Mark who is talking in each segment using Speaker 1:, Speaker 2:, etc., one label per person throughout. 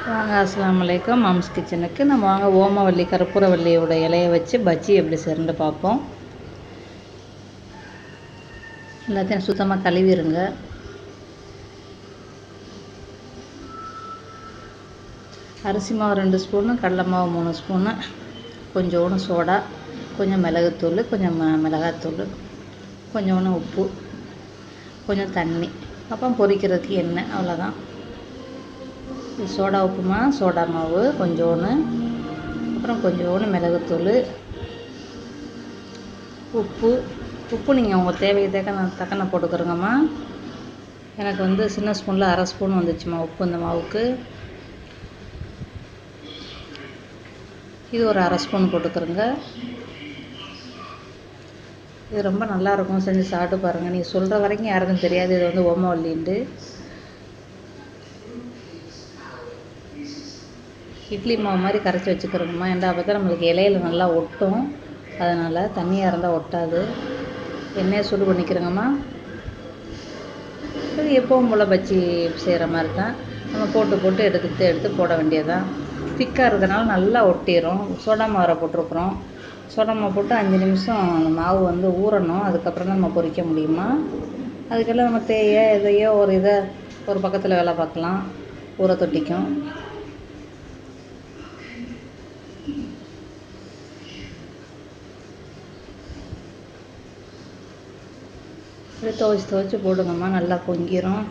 Speaker 1: வாங்க அஸ்ஸலாமு அலைக்கும் மாம்ஸ் கிச்சனுக்கு நம்ம வாங்க ஓமவல்லி கற்பூரவல்லியோட இலைய வச்சு பஜ்ஜி எப்படி செய்யணுன்னு பார்ப்போம் எல்லாத்தையும் சுத்தமாக கழுவிடுங்க அரிசி மாவு ரெண்டு ஸ்பூனு கடலை மாவு மூணு ஸ்பூனு கொஞ்சோண்டு சோடா கொஞ்சம் மிளகுத்தூள் கொஞ்சம் ம மிளகாத்தூள் கொஞ்சோண்டு உப்பு கொஞ்சம் தண்ணி அப்புறம் பொரிக்கிறதுக்கு எண்ணெய் அவ்வளோதான் இது சோடா உப்புமா சோடா மாவு கொஞ்சோண்டு அப்புறம் கொஞ்சோண்டு மிளகுத்தூள் உப்பு உப்பு நீங்கள் உங்கள் தேவைக்கு தக்கன தக்கன போட்டுக்கிறோங்கம்மா எனக்கு வந்து சின்ன ஸ்பூனில் அரை ஸ்பூன் வந்துச்சுமா உப்பு இந்த மாவுக்கு இது ஒரு அரை ஸ்பூன் போட்டுக்கிறோங்க இது ரொம்ப நல்லா இருக்கும் செஞ்சு சாப்பிட்டு பாருங்கள் நீங்கள் சொல்கிற வரைக்கும் யாருக்கும் தெரியாது இது வந்து ஓமவல்லின்ட்டு இட்லி மாவு மாதிரி கரைச்சி வச்சுக்கிறோங்கம்மா ஏன்டா அப்போ தான் நம்மளுக்கு இலையில நல்லா ஒட்டும் அதனால் தண்ணியாக இருந்தால் ஒட்டாது எண்ணெயை சூடு பண்ணிக்கிறோங்கம்மா இது எப்பவும் போல் பஜ்ஜி செய்கிற மாதிரி தான் நம்ம போட்டு போட்டு எடுத்து எடுத்து போட வேண்டியதுதான் திக்காக இருக்கிறதுனால நல்லா ஒட்டிடும் சோடா மாவை போட்டிருக்குறோம் சோடா மாவு போட்டு அஞ்சு நிமிஷம் அந்த மாவு வந்து ஊறணும் அதுக்கப்புறம் தான் நம்ம பொரிக்க முடியுமா அதுக்கெல்லாம் நம்ம தேய எதையோ ஒரு இதை ஒரு பக்கத்தில் வேலை பார்க்கலாம் ஊற தொட்டிக்கும் இப்படி துவைச்சி துவைச்சி போடுங்கம்மா நல்லா பொங்கிரும்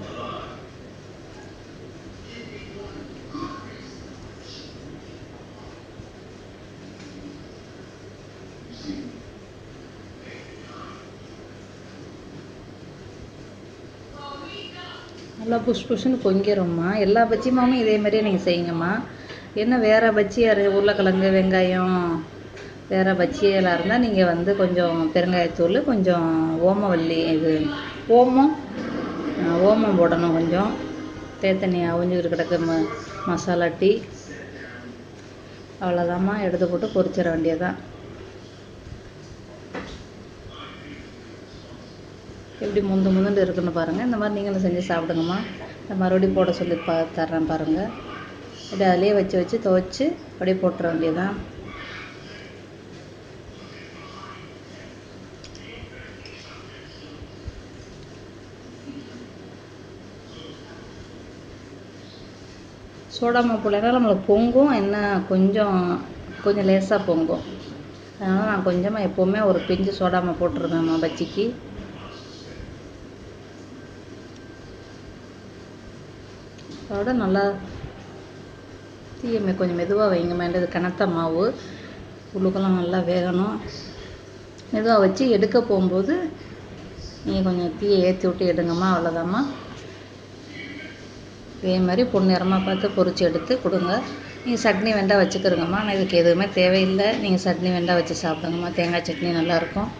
Speaker 1: நல்லா புஷ் புஷ்னு பொங்கிரும்மா எல்லா பஜ்ஜி மாவும் இதே மாதிரியே நீங்கள் செய்யுங்கம்மா என்ன வேறு பஜ்ஜி அரை உருளைக்கிழங்கு வெங்காயம் வேறு பஜ்ஜி எல்லாம் இருந்தால் நீங்கள் வந்து கொஞ்சம் பெருங்காயத்தூள் கொஞ்சம் ஓமவல்லி இது ஓமம் ஆ, ஓமம் போடணும் கொஞ்சம் தேத்தண்ணி அவிஞ்சுக்கிட்டு கிடக்க ம மசாலா டீ அவ்வளோதாம்மா எடுத்து போட்டு பொரிச்சிட வேண்டியதுதான் எப்படி முந்து முந்துண்டு இருக்குன்னு பாருங்கள் இந்த மாதிரி நீங்களும் செஞ்சு சாப்பிடுங்கம்மா இந்த மறுபடியும் போட சொல்லி பா தர்றேன் பாருங்கள் அப்படியே அதிலே வச்சு வச்சு துவைச்சி அப்படியே போட்டுற வேண்டியதுதான் சோடா மாவு போடலைன்னா நம்மளுக்கு பொங்கும் என்ன கொஞ்சம் கொஞ்சம் லேசாக பொங்கும் அதனால் நான் கொஞ்சமாக எப்போவுமே ஒரு பிஞ்சு சோடா மாவு போட்டுருவேன்மா பஜ்ஜிக்கு அதோட நல்லா தீயை கொஞ்சம் மெதுவாக வைங்கம்மா இது கனத்த மாவு உள்ளுக்கெல்லாம் நல்லா வேகணும் மெதுவாக வச்சு எடுக்க போகும்போது நீங்கள் கொஞ்சம் தீயை ஏற்றி விட்டு எடுங்கம்மா அவ்வளோதாம்மா இதே மாதிரி பொன்னிறமாக பார்த்து பொரிச்சு எடுத்து கொடுங்க நீங்கள் சட்னி வெண்டா வச்சுக்கிறோங்கம்மா ஆனால் இதுக்கு எதுவுமே தேவையில்லை நீங்கள் சட்னி வெண்டா வச்சு சாப்பிடுங்கம்மா தேங்காய் சட்னி நல்லாயிருக்கும்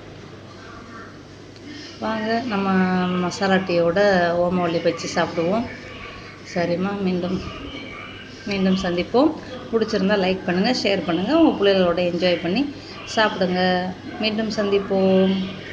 Speaker 1: வாங்க நம்ம மசாலா டீயோட ஓமவல்லி வச்சு சாப்பிடுவோம் சரிம்மா மீண்டும் மீண்டும் சந்திப்போம் பிடிச்சிருந்தா லைக் பண்ணுங்கள் ஷேர் பண்ணுங்கள் உங்கள் பிள்ளைகளோட என்ஜாய் பண்ணி சாப்பிடுங்க மீண்டும் சந்திப்போம்